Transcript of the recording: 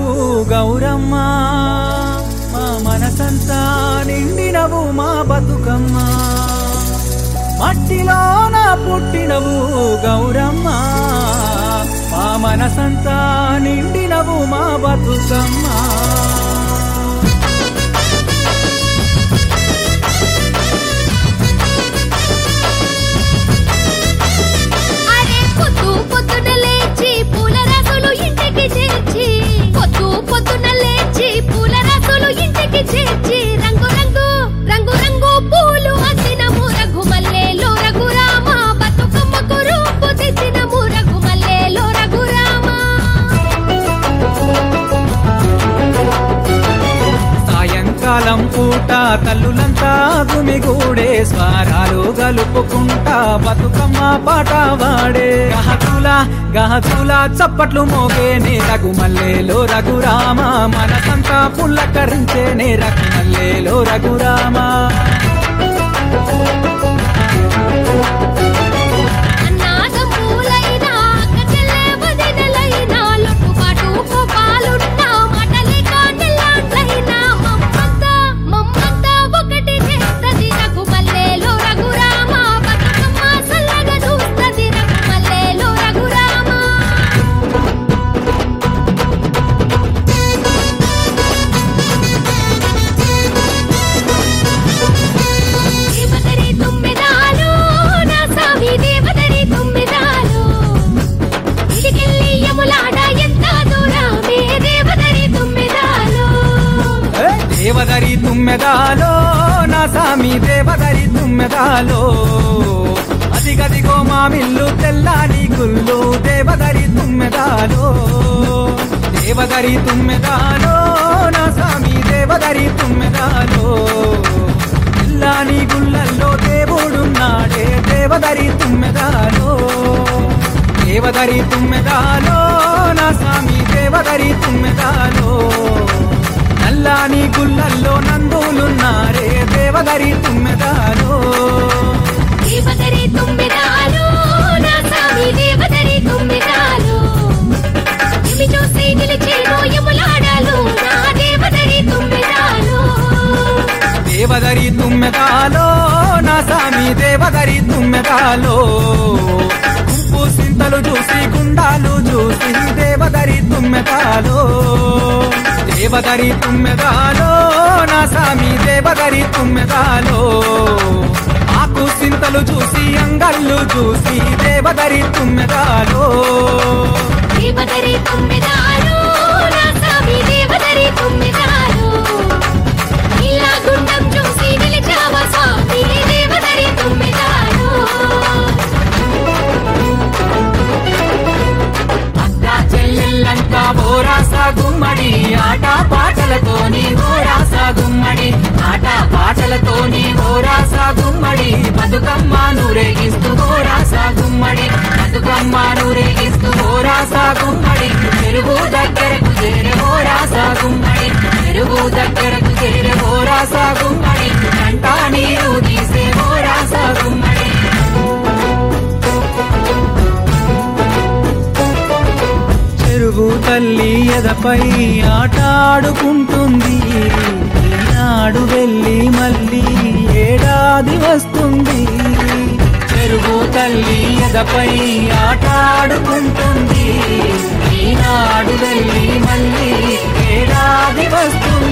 గౌరమ్మ మా మనసంతా నిండినవు మా బతుకమ్మ మట్టిలోన పుట్టినవు గౌరమ్మ మా మనసంతా నిండినవు మా బతుకమ్మ అరే పొద్దు పొద్దున లేచి పూల రసులు ఇంటికి చేర్చి పొద్దు పొద్దున లేచి పూల రసులు ఇంటికి చేర్చి రంగు రంగు రంగు రంగు పూలు అందినము రఘుమల్లేలో రఘురామ బతుకమ్మకు రూపు తెచ్చినము రఘుమల్లేలో రఘురామ సాయంకాలం పూట తల్లులంతా గుమిగూడే స్వరాలు గలుపుకుంటా బతుకమ్మ పాట వాడే గహతుల గహతుల చప్పట్లు మోగేనే రఘుమల్లేలో రఘురామ మనసంతా పుల్లకరించేనే రఘుమల్లేలో రఘురామ అన్నాదమ్ములైనా అక్క చెల్లె వదినలైనా లొట్టుపాటు కోపాలున్నా మాటలేక నెల్లాంట్లైనా మమ్మంతా మమ్మంతా ఒకటి చేస్తది రఘుమల్లేలో రఘురామ బతుకమ్మ సల్లగా చూస్తది రఘుమల్లేలో రఘురామ దేవదరి తుమ్మెదాలు నా సామి దేవదరి తుమ్మెదాలు ఇడికెళ్ళి యములాడ ఎంత దూరమే దేవదరి తుమ్మెదాలు ఏ, దేవదరి తుమ్మెదాలో నా సామి దేవదరి తుమ్మెదాలో అదిగదిగో మా మిల్లు తెల్లాని గుల్లు దేవదరి తుమ్మెదాలో దేవదరి తుమ్మెదాలో నా సామి దేవదరి తుమ్మెదాలో తెల్లాని గుళ్ళల్లో దేవుడున్నాడే దేవదరి తుమ్మెదాలో దేవదరి తుమ్మెదాలో నా స్వామి దేవదరి తుమ్మెదాలో నల్లాని గుళ్ళల్లో నందులున్నారే దేవదరి తుమ్మెదాలో దేవదరి తుమ్మెదాలు నా సామి దేవదరి తుమ్మెదాలు ఇవి చూసి నిలిచేను యములాడలు నా దేవదరి తుమ్మెదాలు దేవదరి తుమ్మెదాలో నా స్వామి దేవదరి తుమ్మెదాలో గుంపు సింతలు చూసి గుండాలు చూసి దేవదరి తుమ్మెదాలో దేవదరి తుమ్మెదాలో నా స్వామి దేవదరి తుమ్మెదాలో ఆకు సింతలు చూసి అంగళ్ళు చూసి దేవదరి తుమ్మెదాలో దేవదరి తుమ్మెదాలు నా సామి దేవదరి తుమ్మెదాలు ఇలా గుండం చూసి నిలిచావ స్వామి దేవదరి తుమ్మెదాలు అక్క చెల్లెళ్ళంతా బోరాస గుమ్మడి ఆట పాటలతోని బోరాస గుమ్మడి ఆట పాటలతోని బోరాస గుమ్మడి బతుకమ్మ నూరేగిస్తూ బోరాస గుమ్మడి బతుకమ్మ నూరేగిస్తూ బోరాస గుమ్మడి చెరువు దగ్గరకు చేరే బోరాస గుమ్మడి చెరువు దగ్గరకు చేరే బోరాస గుమ్మడి కంట నీరు తీసే బోరాస గుమ్మడి చెరువు తల్లి ఎదపై ఆట ఆడుకుంటుంది ఈనాడు వెళ్ళి మళ్ళీ ఏడాది వస్తుంది చెరువు తల్లి ఎదపై ఆట ఆడుకుంటుంది ఈనాడు వెళ్ళి మళ్ళీ ఏడాది వస్తుంది